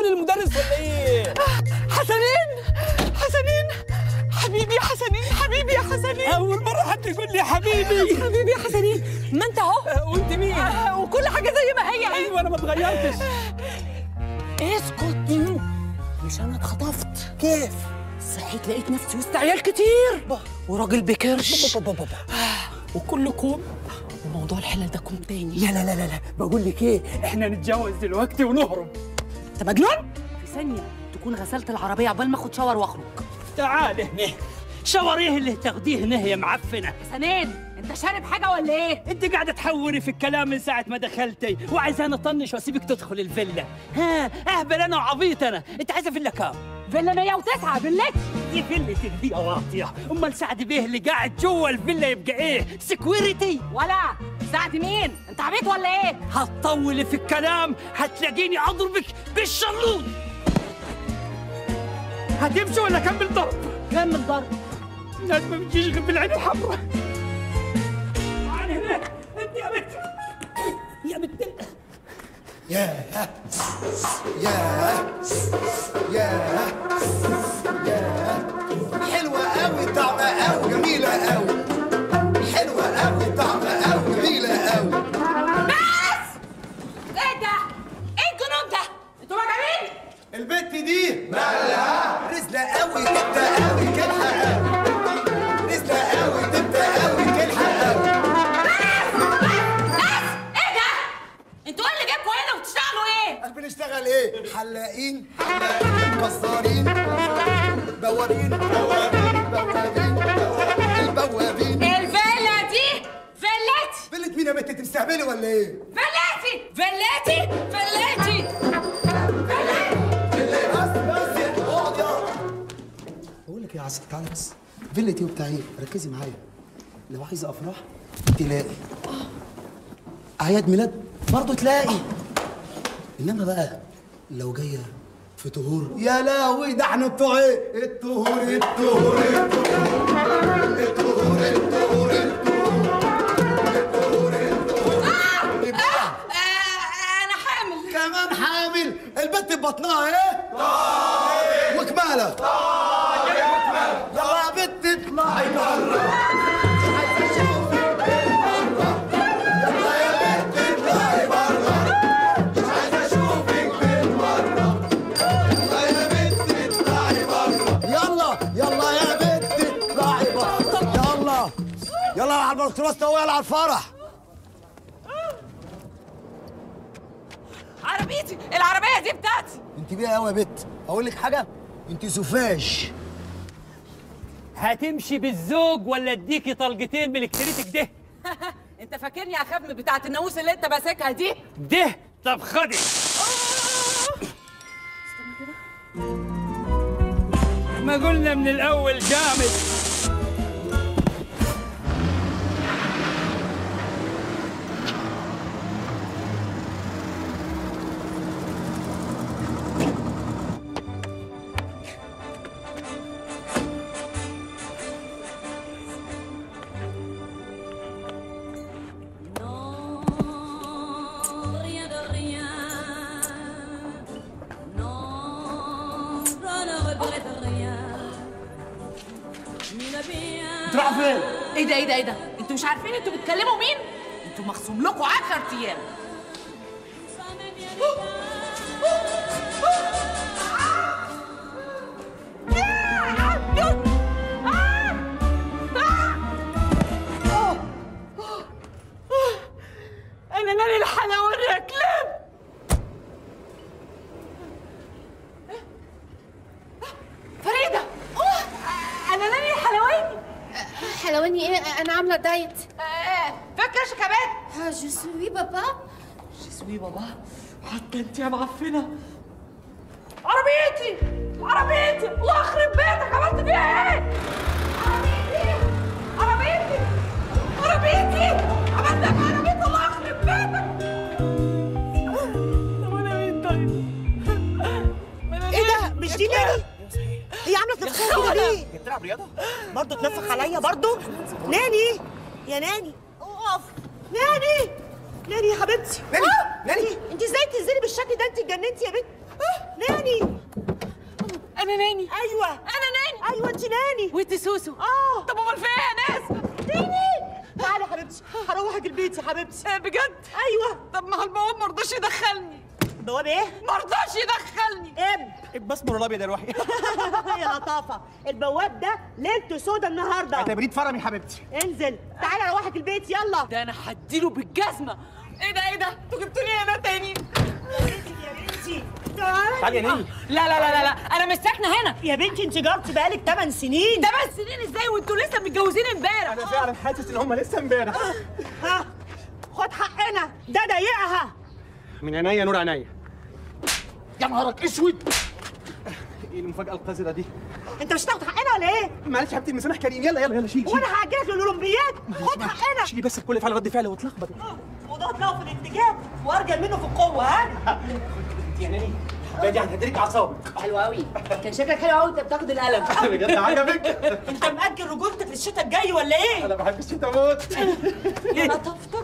قبل المدرس ولا ايه حسنين حسنين حبيبي يا حسنين حبيبي يا حسنين اول مره حد يقول لي حبيبي حبيبي يا حسنين ما انت اهو آه، وانت مين آه، وكل حاجه زي ما هي ايوه انا ما اتغيرتش اسكت مش انا اتخطفت كيف صحيت لقيت نفسي وسط عيال كتير وراجل بكرش بابا بابا وكل كوم وموضوع الحلال ده كوم تاني لا لا لا لا لا بقول لك ايه احنا نتجوز دلوقتي ونهرب انت مجنون في ثانيه تكون غسلت العربيه عقبال ما اخد شاور واخرج تعال هنا شاور ايه اللي تاخديه هنا يا معفنه حسنين انت شارب حاجه ولا ايه انت قاعده تحوري في الكلام من ساعه ما دخلتي وعايزاني اطنش واسيبك تدخل الفيلا ها اهبل انا وعبيط انا انت عايزه فيلا كام فيلا 109 بالليل دي فيلتك دي يا واطيه امال سعد بيه اللي قاعد جوه الفيلا يبقى ايه سكيورتي ولا سعد مين انت عبيط ولا ايه هتطولي في الكلام هتلاقيني اضربك بالشلوط هتمشي ولا كمل ضرب كمل ضرب الناس ما بتجيش غير بالعين الحمراء تعال هناك انت يا بنت يا بنت ياه ياه ياه ياه حلوة قوي طعمة قوي جميلة قوي حلوة قوي طعمة قوي جميلة قوي ايه ده ايه الجنون ده انتوا مجانين البت دي مالها رزلة قوي تبدأ قوي كلها قوي رزلة قوي تبدأ قوي كلها قوي ناس ايه ده انتوا ايه اللي جابكوا هنا وبتشتغلوا ايه بنشتغل ايه؟ حلاقين حلاقين جزارين بوابين بوابين بوابين البوابين الفيلا دي فيلتي فيلة مين يا بنت انت مستهبلي ولا ايه؟ فيلتي فيلتي فيلتي بس بس اقعد يا بقول لك يا عسل تعالى بس فيلتي وبتاع ايه؟ ركزي معايا لو عايزه افراح تلاقي اعياد ميلاد برضه تلاقي انما بقى لو جايه في طهور يا لهوي ده احنا بتوع ايه؟ الطهور الطهور الطهور الطهور الطهور الطهور الطهور يبقى انا حامل كمان حامل البت ببطنها ايه؟ طاير وكمالة طاير وكمالة يلا يا بت اطلعي بره عايز اشوفك بالمرة يلا يا بت اطلعي بره مش عايز اشوفك بالمرة يلا يا بت اطلعي بره يلا يلا يا بت اطلعي بره يلا يلا على البرتراس ويلا على الفرح عربيتي العربيه دي بتاعتي انت بيها قوي يا بت اقول لك حاجه انت سوفاج هتمشي بالزوج ولا اديكي طلقتين من الكتريتك ده انت فاكرني اخاف من بتاعه الناموس اللي انت ماسكها دي ده طب خدي ما قلنا من الاول جامد Non, rien de rien. Non, je ne regrette rien. Une bien. تروح فين ايه ده ايه ده ايه ده انتوا مش عارفين انتوا بتكلموا مين انتوا مخصوم لكم 10 ايام Ça m'est bien égal. انا ناني الحلاوه الركلام فريده انا ناني الحلواني حلواني ايه انا عامله دايت فاكره شكابات اه جو سوي بابا تسوي بابا حتى انت يا معفنه عربيتي عربيتي الله يخرب بيتك عملت فيها ايه عربيتي عربيتي عربيتي عملت فيها عربيتي الله يخرب بيتك طب انا مين طيب ايه ده مش دي ناني هي عامله تنفخ كده ليه بتلعب رياضه برضه تنفخ عليا برضه ناني يا ناني اقف ناني ناني يا حبيبتي ناني ناني انت ازاي تنزلي بالشكل ده انت اتجننتي يا بنت ناني انا ناني ايوه انا ناني ايوه انت ناني وانت سوسو اه طب امال في ايه يا ناس ناني تعالي يا حبيبتي هروحك البيت يا حبيبتي إيه بجد ايوه طب ما هو البواب ما رضاش يدخلني بواب ايه؟ ما رضاش يدخلني اب بسمر الابيض يا روحي يا لطافه البواب ده ليلته سودا النهارده اعتبريه فرمي حبيبتي انزل تعالى روحك البيت يلا ده انا هديله بالجزمه ايه ده ايه ده انتوا جبتوني هنا تاني يا بنتي تعالي تعالي يا نيني لا لا لا لا لا انا مش ساكنه هنا يا بنتي انت جارتي بقالك 8 سنين ثمان سنين ازاي وانتوا لسه متجوزين امبارح انا فعلا حاسس ان هم لسه امبارح ها خد حقنا ده ضايقها من عينيا نور عينيا يا نهارك اسود ايه المفاجأة القذرة دي؟ انت مش هتاخد حقنا ولا ايه؟ معلش يا حبيبتي المسامح كريم يلا يلا يلا شيل شيل وانا هاجلك للاولمبياد خد حقنا شيلي بس بكل فعل رد فعل واتلخبط وده هتلاقوا في الاتجاه وارجل منه في القوه ها؟ يا ناني بعدي عن هدريك اعصابك حلو قوي كان شكلك حلو قوي انت بتاخد القلم بجد عجبك انت مأجل رجولتك للشتاء الجاي ولا ايه؟ انا بحب الشتا موت يا لطفتك